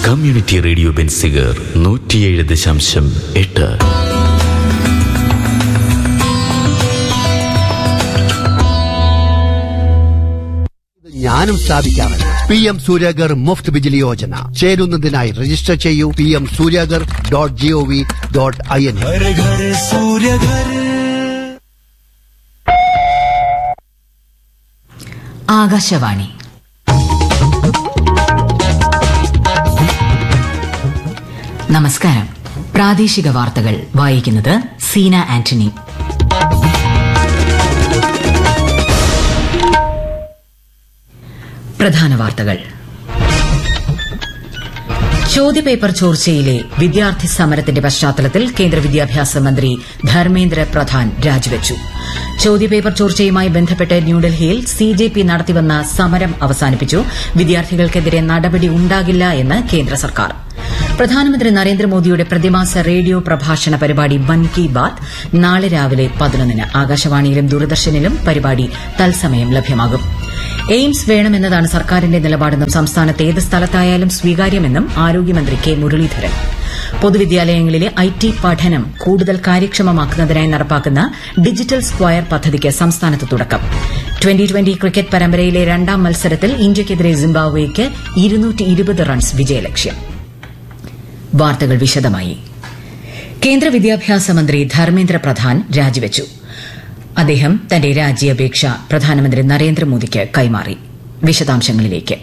community radio Benziger നൂറ്റിയേഴ് ദശാംശം എട്ട് ഞാനും സ്ഥാപിക്കാറുണ്ട് പി എം സൂര്യഗർ മുഫ്ത് ബിജിലി യോജന ചേരുന്നതിനായി രജിസ്റ്റർ ചെയ്യൂ P M Suryaghar dot G O V dot I N घर घर सूर्य घर ആകാശവാണി നമസ്കാരം പ്രാദേശിക വാർത്തകൾ വായിക്കുന്നത് സീന ആന്റണി പ്രധാന വാർത്തകൾ ചോദ്യപേപ്പർ ചോർച്ചയിലെ വിദ്യാർത്ഥി സമരത്തിന്റെ പശ്ചാത്തലത്തിൽ കേന്ദ്ര വിദ്യാഭ്യാസ മന്ത്രി ധർമ്മേന്ദ്ര പ്രധാൻ രാജിവച്ചു ചോദ്യപേപ്പർ ചോർച്ചയുമായി ബന്ധപ്പെട്ട് ന്യൂഡൽഹിയിൽ സിജെപി നടത്തിവന്ന സമരം അവസാനിപ്പിച്ചു വിദ്യാർത്ഥികൾക്കെതിരെ നടപടി ഉണ്ടാകില്ല എന്ന് കേന്ദ്ര സർക്കാർ പ്രധാനമന്ത്രി നരേന്ദ്രമോദിയുടെ പ്രതിമാസ റേഡിയോ പ്രഭാഷണ പരിപാടി മൻ കി ബാത് നാളെ രാവിലെ പതിനൊന്നിന് ആകാശവാണിയിലും ദൂരദർശനിലും പരിപാടി തത്സമയം ലഭ്യമാകും എയിംസ് വേണമെന്നതാണ് സർക്കാരിന്റെ നിലപാടെന്നും സംസ്ഥാനത്ത് ഏത് സ്ഥലത്തായാലും സ്വീകാര്യമെന്നും ആരോഗ്യമന്ത്രി കെ മുരളീധരൻ പൊതുവിദ്യാലയങ്ങളിലെ ഐ ടി പഠനം കൂടുതൽ കാര്യക്ഷമമാക്കുന്നതിനായി നടപ്പാക്കുന്ന ഡിജിറ്റൽ സ്ക്വയർ പദ്ധതിക്ക് സംസ്ഥാനത്ത് തുടക്കം ട്വന്റി ട്വന്റി ക്രിക്കറ്റ് പരമ്പരയിലെ രണ്ടാം മത്സരത്തിൽ ഇന്ത്യയ്ക്കെതിരെ സിംബാബ്വേക്ക് റൺസ് വിജയലക്ഷ്യം വാർത്തകൾ വിശദമായി കേന്ദ്ര വിദ്യാഭ്യാസ മന്ത്രി ധർമ്മേന്ദ്ര പ്രധാൻ രാജിവച്ചു അദ്ദേഹം തന്റെ രാജ്യാപേക്ഷ പ്രധാനമന്ത്രി നരേന്ദ്രമോദിക്ക് കൈമാറി വിശദാംശങ്ങളിലേക്ക്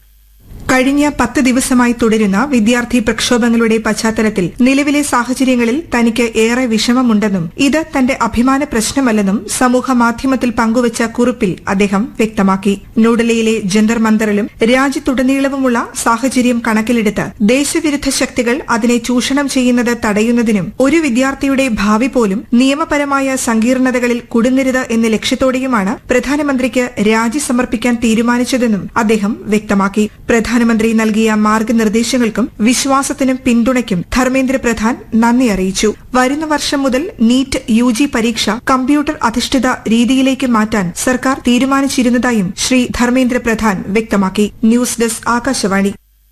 കഴിഞ്ഞ പത്ത് ദിവസമായി തുടരുന്ന വിദ്യാർത്ഥി പ്രക്ഷോഭങ്ങളുടെ പശ്ചാത്തലത്തിൽ നിലവിലെ സാഹചര്യങ്ങളിൽ തനിക്ക് ഏറെ വിഷമമുണ്ടെന്നും ഇത് തന്റെ അഭിമാന പ്രശ്നമല്ലെന്നും സമൂഹ മാധ്യമത്തിൽ പങ്കുവച്ച കുറിപ്പിൽ അദ്ദേഹം വ്യക്തമാക്കി ന്യൂഡൽഹിയിലെ ജന്തർ മന്ദറിലും രാജ്യത്തുടനീളവുമുള്ള സാഹചര്യം കണക്കിലെടുത്ത് ദേശവിരുദ്ധ ശക്തികൾ അതിനെ ചൂഷണം ചെയ്യുന്നത് തടയുന്നതിനും ഒരു വിദ്യാർത്ഥിയുടെ ഭാവി പോലും നിയമപരമായ സങ്കീർണതകളിൽ കുടുങ്ങരുത് എന്ന ലക്ഷ്യത്തോടെയുമാണ് പ്രധാനമന്ത്രിക്ക് രാജി സമർപ്പിക്കാൻ തീരുമാനിച്ചതെന്നും അദ്ദേഹം വ്യക്തമാക്കി പ്രധാനമന്ത്രി നൽകിയ മാർഗനിർദ്ദേശങ്ങൾക്കും വിശ്വാസത്തിനും പിന്തുണയ്ക്കും ധർമ്മേന്ദ്ര പ്രധാൻ നന്ദി അറിയിച്ചു വരുന്ന വർഷം മുതൽ നീറ്റ് യു ജി പരീക്ഷ കമ്പ്യൂട്ടർ അധിഷ്ഠിത രീതിയിലേക്ക് മാറ്റാൻ സർക്കാർ തീരുമാനിച്ചിരുന്നതായും ശ്രീ ധർമ്മേന്ദ്ര പ്രധാൻ വ്യക്തമാക്കി ന്യൂസ് ഡെസ്ക് ആകാശവാണി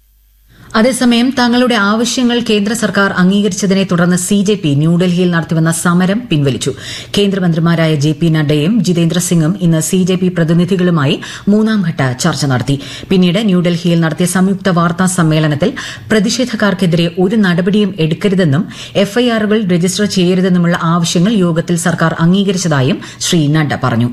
അതേസമയം തങ്ങളുടെ ആവശ്യങ്ങൾ കേന്ദ്ര സർക്കാർ അംഗീകരിച്ചതിനെ തുടർന്ന് സി ജെ പി ന്യൂഡൽഹിയിൽ നടത്തിവന്ന സമരം പിൻവലിച്ചു കേന്ദ്രമന്ത്രിമാരായ ജെ പി നഡ്ഡയും ജിതേന്ദ്ര സിംഗും ഇന്ന് സി ജെ പി പ്രതിനിധികളുമായി മൂന്നാംഘട്ട ചർച്ച നടത്തി പിന്നീട് ന്യൂഡൽഹിയിൽ നടത്തിയ സംയുക്ത വാർത്താ സമ്മേളനത്തിൽ പ്രതിഷേധക്കാർക്കെതിരെ ഒരു നടപടിയും എടുക്കരുതെന്നും എഫ്ഐആറുകൾ രജിസ്റ്റർ ചെയ്യരുതെന്നുമുള്ള ആവശ്യങ്ങൾ യോഗത്തിൽ സർക്കാർ അംഗീകരിച്ചതായും ശ്രീ നഡ്ഡ പറഞ്ഞു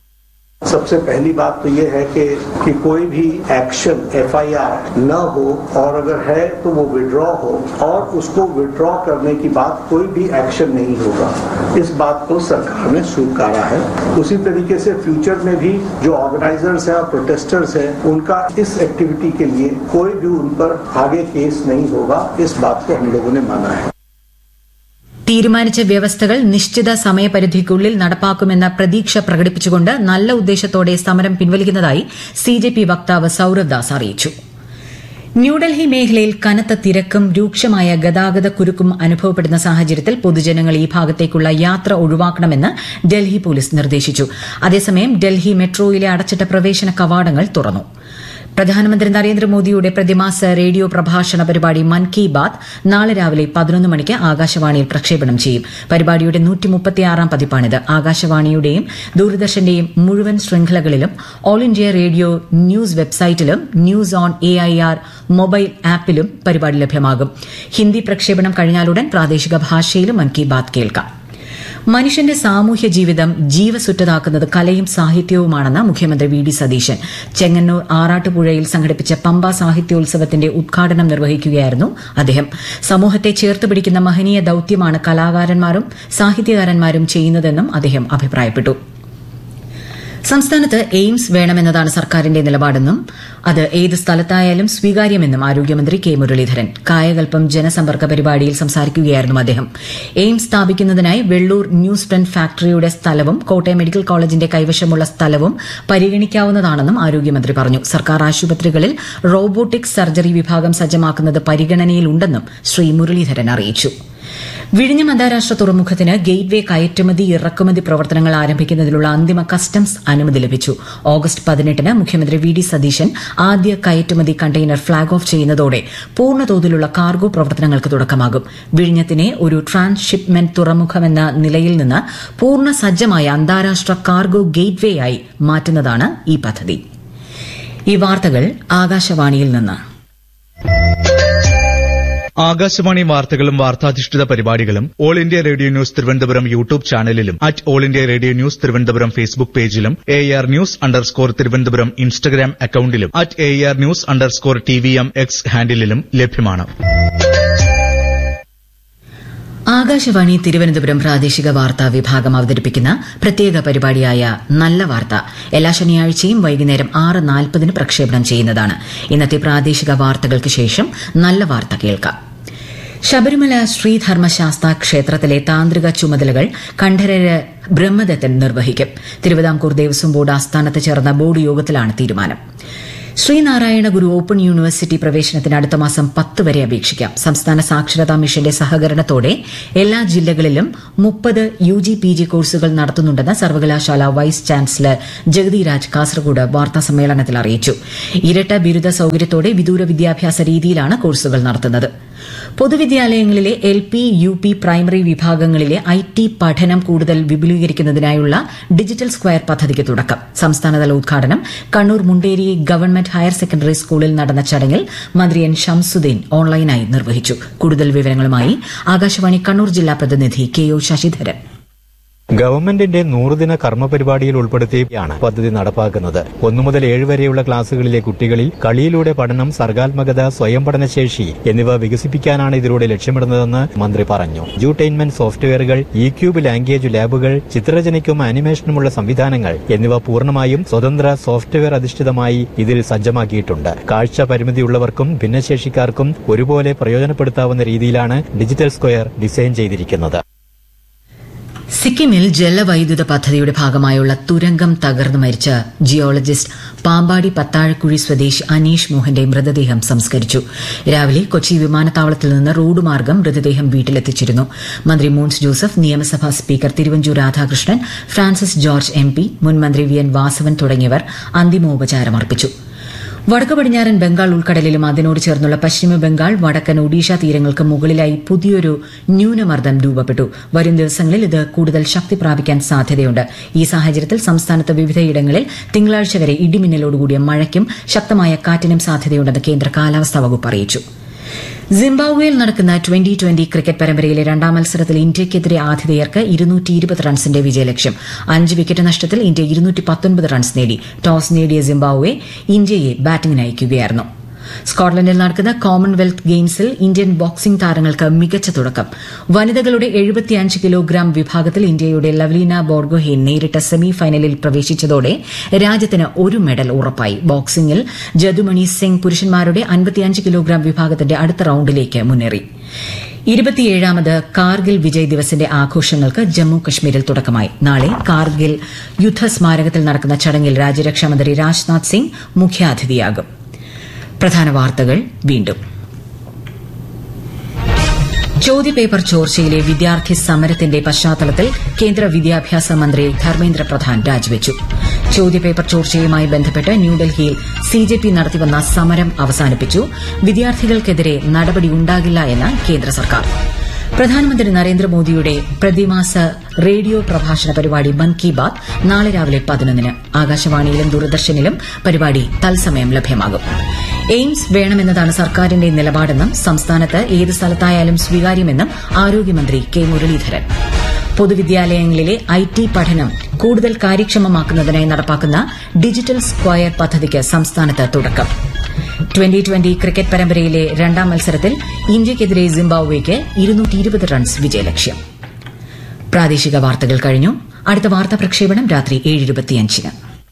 सबसे पहली बात तो ये है कि कि कोई भी एक्शन एफआईआर न हो और अगर है तो वो विड्रॉ हो और उसको विड्रॉ करने की बात कोई भी एक्शन नहीं होगा इस बात को सरकार ने स्वीकारा है उसी तरीके से फ्यूचर में भी जो ऑर्गेनाइजर्स हैं और प्रोटेस्टर्स हैं उनका इस एक्टिविटी के लिए कोई भी उन पर आगे केस नहीं होगा इस बात को हम लोगों ने माना है തീരുമാനിച്ച വ്യവസ്ഥകൾ നിശ്ചിത സമയപരിധിക്കുള്ളിൽ നടപ്പാക്കുമെന്ന പ്രതീക്ഷ പ്രകടിപ്പിച്ചുകൊണ്ട് നല്ല ഉദ്ദേശത്തോടെ സമരം പിൻവലിക്കുന്നതായി സിജെപി വക്താവ് സൌരവ് ദാസ് അറിയിച്ചു ന്യൂഡൽഹി മേഖലയിൽ കനത്ത തിരക്കും രൂക്ഷമായ ഗതാഗത കുരുക്കും അനുഭവപ്പെടുന്ന സാഹചര്യത്തിൽ പൊതുജനങ്ങൾ ഈ ഭാഗത്തേക്കുള്ള യാത്ര ഒഴിവാക്കണമെന്ന് ഡൽഹി പോലീസ് നിർദ്ദേശിച്ചു അതേസമയം ഡൽഹി മെട്രോയിലെ അടച്ചിട്ട പ്രവേശന കവാടങ്ങൾ തുറന്നു പ്രധാനമന്ത്രി നരേന്ദ്രമോദിയുടെ പ്രതിമാസ റേഡിയോ പ്രഭാഷണ പരിപാടി മൻ കി ബാത് നാളെ രാവിലെ പതിനൊന്ന് മണിക്ക് ആകാശവാണിയിൽ പ്രക്ഷേപണം ചെയ്യും പരിപാടിയുടെ നൂറ്റിമുപ്പത്തിയാറാം പതിപ്പാണിത് ആകാശവാണിയുടെയും ദൂരദർശന്റെയും മുഴുവൻ ശൃംഖലകളിലും ഓൾ ഇന്ത്യ റേഡിയോ ന്യൂസ് വെബ്സൈറ്റിലും news on A I R mobile ആപ്പിലും പരിപാടി ലഭ്യമാകും ഹിന്ദി പ്രക്ഷേപണം കഴിഞ്ഞാലുടൻ പ്രാദേശിക ഭാഷയിലും മൻ കി ബാത് കേൾക്കാം മനുഷ്യന്റെ സാമൂഹ്യ ജീവിതം ജീവസുറ്റതാക്കുന്നത് കലയും സാഹിത്യവുമാണെന്ന് മുഖ്യമന്ത്രി വി ഡി സതീശൻ ചെങ്ങന്നൂർ ആറാട്ടുപുഴയിൽ സംഘടിപ്പിച്ച പമ്പ സാഹിത്യോത്സവത്തിന്റെ ഉദ്ഘാടനം നിർവഹിക്കുകയായിരുന്നു അദ്ദേഹം സമൂഹത്തെ ചേർത്ത് പിടിക്കുന്ന മഹനീയ ദൌത്യമാണ് കലാകാരന്മാരും സാഹിത്യകാരന്മാരും ചെയ്യുന്നതെന്നും അദ്ദേഹം അഭിപ്രായപ്പെട്ടു സംസ്ഥാനത്ത് എയിംസ് വേണമെന്നതാണ് സർക്കാരിന്റെ നിലപാടെന്നും അത് ഏത് സ്ഥലത്തായാലും സ്വീകാര്യമെന്നും ആരോഗ്യമന്ത്രി കെ മുരളീധരൻ കായകൽപ്പം ജനസമ്പർക്ക പരിപാടിയിൽ സംസാരിക്കുകയായിരുന്നു അദ്ദേഹം എയിംസ് സ്ഥാപിക്കുന്നതിനായി വെള്ളൂർ ന്യൂസ് പ്രിന്റ് ഫാക്ടറിയുടെ സ്ഥലവും കോട്ടയം മെഡിക്കൽ കോളേജിന്റെ കൈവശമുള്ള സ്ഥലവും പരിഗണിക്കാവുന്നതാണെന്നും ആരോഗ്യമന്ത്രി പറഞ്ഞു സർക്കാർ ആശുപത്രികളിൽ റോബോട്ടിക് സർജറി വിഭാഗം സജ്ജമാക്കുന്നത് പരിഗണനയിലുണ്ടെന്നും ശ്രീ മുരളീധരൻ അറിയിച്ചു വിഴിഞ്ഞം അന്താരാഷ്ട്ര തുറമുഖത്തിന് ഗേറ്റ്വേ കയറ്റുമതി ഇറക്കുമതി പ്രവർത്തനങ്ങൾ ആരംഭിക്കുന്നതിനുള്ള അന്തിമ കസ്റ്റംസ് അനുമതി ലഭിച്ചു ഓഗസ്റ്റ് പതിനെട്ടിന് മുഖ്യമന്ത്രി വി ഡി സതീശൻ ആദ്യ കയറ്റുമതി കണ്ടെയ്നർ ഫ്ളാഗ് ഓഫ് ചെയ്യുന്നതോടെ പൂർണ്ണതോതിലുള്ള കാർഗോ പ്രവർത്തനങ്ങൾക്ക് തുടക്കമാകും വിഴിഞ്ഞത്തിനെ ഒരു ട്രാൻസ്ഷിപ്മെന്റ് തുറമുഖമെന്ന നിലയിൽ നിന്ന് പൂർണ്ണ സജ്ജമായ അന്താരാഷ്ട്ര കാർഗോ ഗേറ്റ്വേ ആയി മാറ്റുന്നതാണ് ഈ പദ്ധതി ഈ വാർത്തകൾ ആകാശവാണിയിൽ നിന്ന് ആകാശവാണി വാർത്തകളും വാർത്താധിഷ്ഠിത പരിപാടികളും All India Radio News Thiruvananthapuram YouTube ചാനലിലും at All India Radio News Thiruvananthapuram Facebook പേജിലും A R news underscore Thiruvananthapuram Instagram അക്കൌണ്ടിലും at A R news underscore T V M X ഹാൻഡിലും ലഭ്യമാണ് ആകാശവാണി തിരുവനന്തപുരം പ്രാദേശിക വാർത്താ വിഭാഗം അവതരിപ്പിക്കുന്ന പ്രത്യേക പരിപാടിയായ നല്ല വാർത്ത എല്ലാ ശനിയാഴ്ചയും വൈകുന്നേരം ആറ് നാൽപ്പതിന് പ്രക്ഷേപണം ചെയ്യുന്നതാണ് ഇന്നത്തെ പ്രാദേശിക വാർത്തകൾക്ക് ശേഷം നല്ല വാർത്ത കേൾക്കാം ശബരിമല ശ്രീധർമ്മശാസ്ത ക്ഷേത്രത്തിലെ താന്ത്രിക ചുമതലകൾ കണ്ഠരര് ബ്രഹ്മദത്തൻ നിർവഹിക്കും തിരുവിതാംകൂർ ദേവസ്വം ബോർഡ് ആസ്ഥാനത്ത് ചേർന്ന ബോർഡ് യോഗത്തിലാണ് തീരുമാനം ശ്രീനാരായണ ഗുരു ഓപ്പൺ യൂണിവേഴ്സിറ്റി പ്രവേശനത്തിന് അടുത്ത മാസം പത്ത് വരെ അപേക്ഷിക്കാം സംസ്ഥാന സാക്ഷരതാ മിഷന്റെ സഹകരണത്തോടെ എല്ലാ ജില്ലകളിലും മുപ്പത് യു ജി പി ജി കോഴ്സുകൾ നടത്തുന്നുണ്ടെന്ന് സർവകലാശാല വൈസ് ചാൻസലർ ജഗതിരാജ് കാസർഗോഡ് വാർത്താസമ്മേളനത്തിൽ അറിയിച്ചു ഇരട്ട ബിരുദ സൌകര്യത്തോടെ വിദൂര വിദ്യാഭ്യാസ രീതിയിലാണ് കോഴ്സുകൾ നടത്തുന്നത് പൊതുവിദ്യാലയങ്ങളിലെ L P U P primary വിഭാഗങ്ങളിലെ ഐ ടി പഠനം കൂടുതൽ വിപുലീകരിക്കുന്നതിനായുള്ള ഡിജിറ്റൽ സ്ക്വയർ പദ്ധതിക്ക് തുടക്കം സംസ്ഥാനതല ഉദ്ഘാടനം Kannur Munderi government higher secondary സ്കൂളിൽ നടന്ന ചടങ്ങിൽ മന്ത്രി എൻ ഷംസുദ്ദീൻ ഓൺലൈനായി നിർവഹിച്ചു കൂടുതൽ വിവരങ്ങളുമായി ആകാശവാണി കണ്ണൂർ ജില്ലാ പ്രതിനിധി കെ ഒ ശശിധരൻ ഗവൺമെന്റിന്റെ നൂറുദിന കർമ്മ പരിപാടിയിൽ ഉൾപ്പെടുത്തിയാണ് പദ്ധതി നടപ്പാക്കുന്നത് ഒന്നു മുതൽ ഏഴ് വരെയുള്ള ക്ലാസുകളിലെ കുട്ടികളിൽ കളിയിലൂടെ പഠനം സർഗാത്മകത സ്വയം പഠനശേഷി എന്നിവ വികസിപ്പിക്കാനാണ് ഇതിലൂടെ ലക്ഷ്യമിടുന്നതെന്ന് മന്ത്രി പറഞ്ഞു ജൂട്ടൈൻമെന്റ് സോഫ്റ്റ്വെയറുകൾ ഇ ക്യൂബ് ലാംഗ്വേജ് ലാബുകൾ ചിത്രരചനയ്ക്കും ആനിമേഷനുമുള്ള സംവിധാനങ്ങൾ എന്നിവ പൂർണ്ണമായും സ്വതന്ത്ര സോഫ്റ്റ്വെയർ അധിഷ്ഠിതമായി ഇതിൽ സജ്ജമാക്കിയിട്ടുണ്ട് കാഴ്ച പരിമിതിയുള്ളവർക്കും ഭിന്നശേഷിക്കാർക്കും ഒരുപോലെ പ്രയോജനപ്പെടുത്താവുന്ന രീതിയിലാണ് ഡിജിറ്റൽ സ്ക്വയർ ഡിസൈൻ ചെയ്തിരിക്കുന്നത് സിക്കിമിൽ ജലവൈദ്യുത പദ്ധതിയുടെ ഭാഗമായുള്ള തുരങ്കം തകർന്നു മരിച്ച ജിയോളജിസ്റ്റ് പാമ്പാടി പത്താഴക്കുഴി സ്വദേശി അനീഷ് മോഹന്റെ മൃതദേഹം സംസ്കരിച്ചു രാവിലെ കൊച്ചി വിമാനത്താവളത്തിൽ നിന്ന് റോഡ് മാർഗം മൃതദേഹം വീട്ടിലെത്തിച്ചിരുന്നു മന്ത്രി മോൻസ് ജോസഫ് നിയമസഭാ speaker Thiruvanchoor Radhakrishnan Francis George M P മുൻ മന്ത്രി വി എൻ വാസവൻ തുടങ്ങിയവർ അന്തിമോപചാരമർപ്പിച്ചു വടക്കു പടിഞ്ഞാറൻ ബംഗാൾ ഉൾക്കടലിലും അതിനോട് ചേർന്നുള്ള പശ്ചിമ ബംഗാൾ വടക്കൻ ഒഡീഷ തീരങ്ങൾക്ക് മുകളിലായി പുതിയൊരു ന്യൂനമർദ്ദം രൂപപ്പെട്ടു വരും ദിവസങ്ങളിൽ ഇത് കൂടുതൽ ശക്തി പ്രാപിക്കാൻ സാധ്യതയുണ്ട് ഈ സാഹചര്യത്തിൽ സംസ്ഥാനത്ത് വിവിധയിടങ്ങളിൽ തിങ്കളാഴ്ച വരെ ഇടിമിന്നലോടുകൂടിയ മഴയ്ക്കും ശക്തമായ കാറ്റിനും സാധ്യതയുണ്ടെന്ന് കേന്ദ്ര കാലാവസ്ഥാ വകുപ്പ് അറിയിച്ചു സിംബാബ്വേയിൽ നടക്കുന്ന ട്വന്റി ട്വന്റി ക്രിക്കറ്റ് പരമ്പരയിലെ രണ്ടാം മത്സരത്തിൽ ഇന്ത്യയ്ക്കെതിരെ ആതിഥേയർക്ക് ഇരുന്നൂറ്റി ഇരുപത് റൺസിന്റെ വിജയലക്ഷ്യം അഞ്ച് വിക്കറ്റ് നഷ്ടത്തിൽ ഇന്ത്യ ഇരുന്നൂറ്റി പത്തൊൻപത് റൺസ് നേടി ടോസ് നേടിയ സിംബാബ്വെ ഇന്ത്യയെ ബാറ്റിംഗിന് അയക്കുകയായിരുന്നു സ്കോട്ട്ലൻഡിൽ നടക്കുന്ന കോമൺവെൽത്ത് ഗെയിംസിൽ ഇന്ത്യൻ ബോക്സിംഗ് താരങ്ങൾക്ക് മികച്ച തുടക്കം വനിതകളുടെ എഴുപത്തിയഞ്ച് കിലോഗ്രാം വിഭാഗത്തിൽ ഇന്ത്യയുടെ ലവ്ലീന ബോർഗോഹെയ്ൻ നേരിട്ട സെമി ഫൈനലിൽ പ്രവേശിച്ചതോടെ രാജ്യത്തിന് ഒരു മെഡൽ ഉറപ്പായി ബോക്സിംഗിൽ ജദുമണി സിംഗ് പുരുഷന്മാരുടെ അൻപത്തിയഞ്ച് കിലോഗ്രാം വിഭാഗത്തിന്റെ അടുത്ത റൌണ്ടിലേക്ക് മുന്നേറി ഇരുപത്തിയേഴാമത് കാർഗിൽ വിജയ് ദിവസിന്റെ ആഘോഷങ്ങൾക്ക് ജമ്മു കശ്മീരിൽ തുടക്കമായി നാളെ കാർഗിൽ യുദ്ധസ്മാരകത്തിൽ നടക്കുന്ന ചടങ്ങിൽ രാജ്യരക്ഷാമന്ത്രി രാജ്നാഥ് സിംഗ് മുഖ്യാതിഥിയാകും പ്രധാന വാർത്തകൾ വീണ്ടും ചോദ്യപേപ്പർ ചോർച്ചയിലെ വിദ്യാർത്ഥി സമരത്തിന്റെ പശ്ചാത്തലത്തിൽ കേന്ദ്ര വിദ്യാഭ്യാസ മന്ത്രി ധർമ്മേന്ദ്ര പ്രധാൻ രാജിവെച്ചു ചോദ്യപേപ്പർ ചോർച്ചയുമായി ബന്ധപ്പെട്ട് ന്യൂഡൽഹിയിൽ സിജെപി നടത്തിവന്ന സമരം അവസാനിപ്പിച്ചു വിദ്യാർത്ഥികൾക്കെതിരെ നടപടിയുണ്ടാകില്ല എന്ന് കേന്ദ്ര സർക്കാർ പ്രധാനമന്ത്രി നരേന്ദ്രമോദിയുടെ പ്രതിമാസ റേഡിയോ പ്രഭാഷണ പരിപാടി മൻ കി ബാത് നാളെ രാവിലെ പതിനൊന്നിന് ആകാശവാണിയിലും ദൂരദർശനിലും പരിപാടി തത്സമയം ലഭ്യമാകും എയിംസ് വേണമെന്നതാണ് സർക്കാരിന്റെ നിലപാടെന്നും സംസ്ഥാനത്ത് ഏത് സ്ഥലത്തായാലും സ്വീകാര്യമെന്നും ആരോഗ്യമന്ത്രി കെ മുരളീധരൻ പൊതുവിദ്യാലയങ്ങളിലെ ഐ ടി പഠനം കൂടുതൽ കാര്യക്ഷമമാക്കുന്നതിനായി നടപ്പാക്കുന്ന ഡിജിറ്റൽ സ്ക്വയർ പദ്ധതിക്ക് സംസ്ഥാനത്ത് തുടക്കം ട്വന്റി ട്വന്റി ക്രിക്കറ്റ് പരമ്പരയിലെ രണ്ടാം മത്സരത്തിൽ ഇന്ത്യയ്ക്കെതിരെ സിംബാബ്വേക്ക് ഇരുന്നൂറ്റി റൺസ് വിജയലക്ഷ്യം പ്രാദേശിക വാർത്തകൾ കഴിഞ്ഞു അടുത്ത വാർത്താ പ്രക്ഷേപണം രാത്രി ഏഴ് ഇരുപത്തിയഞ്ചിന്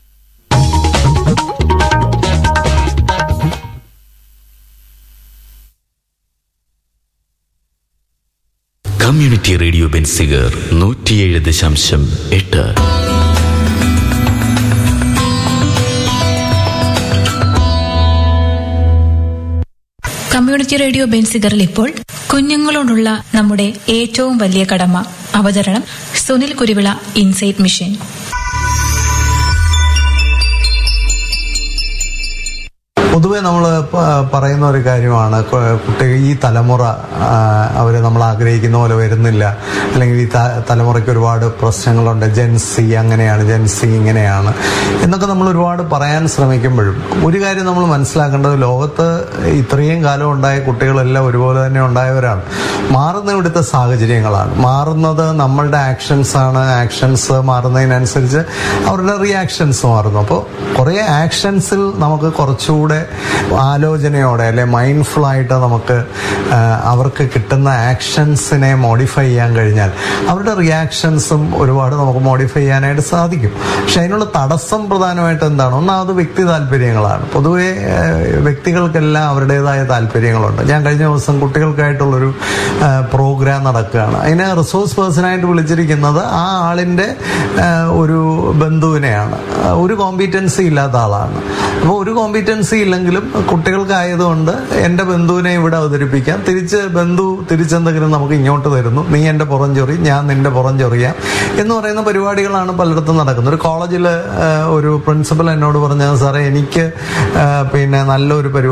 കമ്മ്യൂണിറ്റി റേഡിയോ ബെൻസിഗർ നൂറ്റിയേഴ് ദശാംശം എട്ട് കമ്മ്യൂണിറ്റി റേഡിയോ ബെൻസിഗറിൽ ഇപ്പോൾ കുഞ്ഞുങ്ങളോടുള്ള നമ്മുടെ ഏറ്റവും വലിയ കടമ അവതരണം സുനിൽ കുരുവിള ഇൻസൈറ്റ് മിഷൻ പൊതുവെ നമ്മൾ പറയുന്ന ഒരു കാര്യമാണ് കുട്ടികൾ ഈ തലമുറ അവർ നമ്മൾ ആഗ്രഹിക്കുന്ന പോലെ വരുന്നില്ല അല്ലെങ്കിൽ ഈ ത- തലമുറയ്ക്ക് ഒരുപാട് പ്രശ്നങ്ങളുണ്ട് ജെൻസി അങ്ങനെയാണ് ജെൻസി ഇങ്ങനെയാണ് എന്നൊക്കെ നമ്മൾ ഒരുപാട് പറയാൻ ശ്രമിക്കുമ്പോഴും ഒരു കാര്യം നമ്മൾ മനസ്സിലാക്കേണ്ടത് ലോകത്ത് ഇത്രയും കാലം ഉണ്ടായ കുട്ടികളെല്ലാം ഒരുപോലെ തന്നെ ഉണ്ടായവരാണ് മാറുന്ന ഇവിടുത്തെ സാഹചര്യങ്ങളാണ് മാറുന്നത് നമ്മളുടെ ആക്ഷൻസ് ആണ് ആക്ഷൻസ് മാറുന്നതിനനുസരിച്ച് അവരുടെ റിയാക്ഷൻസ് മാറുന്നു അപ്പോൾ കുറേ ആക്ഷൻസിൽ നമുക്ക് കുറച്ചുകൂടെ ആലോചനയോടെ അല്ലെ മൈൻഡ്ഫുൾ ആയിട്ട് നമുക്ക് ആ, അവർക്ക് കിട്ടുന്ന ആക്ഷൻസിനെ മോഡിഫൈ ചെയ്യാൻ കഴിഞ്ഞാൽ അവരുടെ റിയാക്ഷൻസും ഒരുപാട് നമുക്ക് മോഡിഫൈ ചെയ്യാനായിട്ട് സാധിക്കും പക്ഷെ അതിനുള്ള തടസ്സം പ്രധാനമായിട്ട് എന്താണ് ഒന്നാമത് വ്യക്തി താല്പര്യങ്ങളാണ് പൊതുവെ ആ, വ്യക്തികൾക്കെല്ലാം അവരുടേതായ താല്പര്യങ്ങളുണ്ട് ഞാൻ കഴിഞ്ഞ ദിവസം കുട്ടികൾക്കായിട്ടുള്ളൊരു ആ, പ്രോഗ്രാം നടക്കുകയാണ് അതിനെ റിസോഴ്സ് പേഴ്സണായിട്ട് വിളിച്ചിരിക്കുന്നത് ആ ആളിൻ്റെ ആ, ഒരു ബന്ധുവിനെയാണ് ആ, ഒരു കോമ്പീറ്റൻസി ഇല്ലാത്ത ആളാണ് അപ്പോൾ ഒരു കോമ്പീറ്റൻസി ഇല്ലെങ്കിലും കുട്ടികൾക്കായതുകൊണ്ട് എൻ്റെ ബന്ധുവിനെ ഇവിടെ അവതരിപ്പിക്കാം തിരിച്ച് ബന്ധു തിരിച്ചെന്തെങ്കിലും നമുക്ക് ഇങ്ങോട്ട് തരുന്നു നീ എൻ്റെ പുറംചൊറി ഞാൻ നിന്റെ പുറംചൊറിയാം എന്ന് പറയുന്ന പരിപാടികളാണ് പലയിടത്തും നടക്കുന്നത് ഒരു കോളേജിൽ ഒരു പ്രിൻസിപ്പൽ എന്നോട് പറഞ്ഞത് സാറേ എനിക്ക് ആ, പിന്നെ നല്ലൊരു പരിപാടി